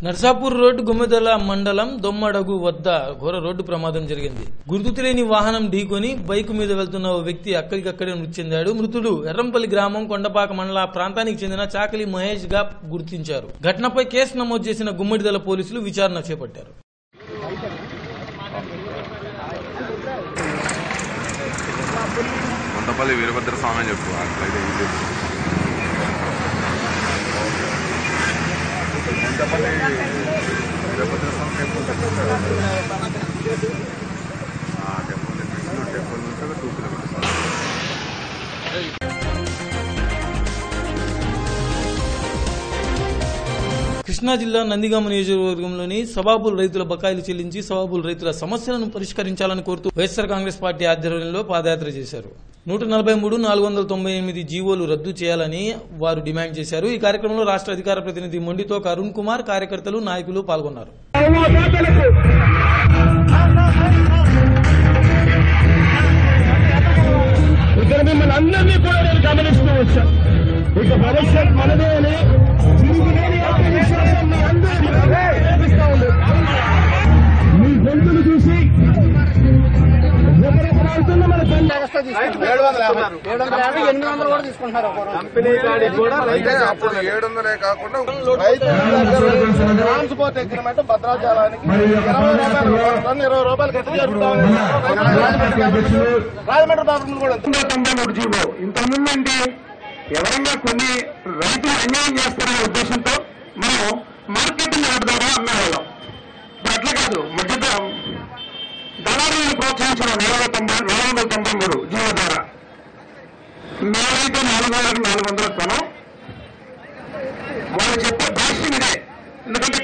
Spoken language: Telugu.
నర్సాపూర్ రోడ్డు గుమ్మెదల మండలం దొమ్మడగు వద్ద ఘోర రోడ్డు ప్రమాదం జరిగింది గుర్తు తెలియని వాహనం ఢీకొని బైక్ మీద వెళ్తున్న ఓ వ్యక్తి అక్కడికక్కడే మృతి చెందాడు మృతుడు ఎర్రంపల్లి గ్రామం కొండపాక మండల ప్రాంతానికి చెందిన చాకలి మహేష్ గా గుర్తించారు ఘటనపై కేసు నమోదు చేసిన గుమ్మడిదల పోలీసులు విచారణ చేపట్టారు కొంతపల్లి వీరభద్ర స్వామి అని చెప్పు అట్లయితే ఈజీ కొంతపల్లి వీరభద్ర స్వామి టెంపుల్ దగ్గర ఆ టెంపుల్ దగ్గర టెంపుల్ నుంచి ఒక టూ కిలోమీటర్స్ కృష్ణా జిల్లా నందిగామ నియోజకవర్గంలోని సవాబుల్ రైతుల బకాయిలు చెల్లించి సవాబుల్ రైతుల సమస్యలను పరిష్కరించాలని కోరుతూ వైఎస్ఆర్ కాంగ్రెస్ పార్టీ ఆధ్వర్యంలో పాదయాత్ర చేశారు నూట నలభై మూడు నాలుగు వందల తొంభై ఎనిమిది జీవోలు రద్దు చేయాలని వారు డిమాండ్ చేశారు ఈ కార్యక్రమంలో రాష్ట్ర అధికార ప్రతినిధి మొండితో అరుణ్ కుమార్ కార్యకర్తలు నాయకులు పాల్గొన్నారు ఇక్కడ మిమ్మల్ని అందరినీ కూడా నేను గమనిస్తూ వచ్చాను ఇక భవిష్యత్ మనదే అని తిరిగిలేని ఆత్మవిశ్వాసం మీ అందరికీ ప్రేరేపిస్తా ఉంది. మీ గొంతులు చూసి ఒకరికి వెళ్తున్న మన పని ఏడు వందల యాభై ఎనిమిది వందలు కూడా తీసుకుంటున్నారు ఒక్కొక్కరు. అయితే అప్పుడు ఏడు వందలే కాకుండా ట్రాన్స్పోర్ట్ అగ్రిమెంట్ భద్రాచలానికి ఇరవై రూపాయలు టన్ను ఇరవై రూపాయలు కట్టి జరుపుతామని రాజమండ్రి బాబు కూడా అంతే. తొంభై మూడు జీవో ఇంతకుముందు అంటే ఎవరైనా కొన్ని రైతులు అన్యాయం చేస్తారనే ఉద్దేశంతో మనం మార్కెటింగ్ యార్డ్ ద్వారా అమ్మేవాళ్ళం ఇప్పుడు అట్లా కాదు మధ్య దళారులను ప్రోత్సహించడం నాలుగు తొంభై నాలుగు వందల తొంభై మూడు జీవో ద్వారా మేమైతే నాలుగు వందలకు నాలుగు వందల కొనం వాళ్ళు చెప్పే భాష్యం ఇదే ఎందుకంటే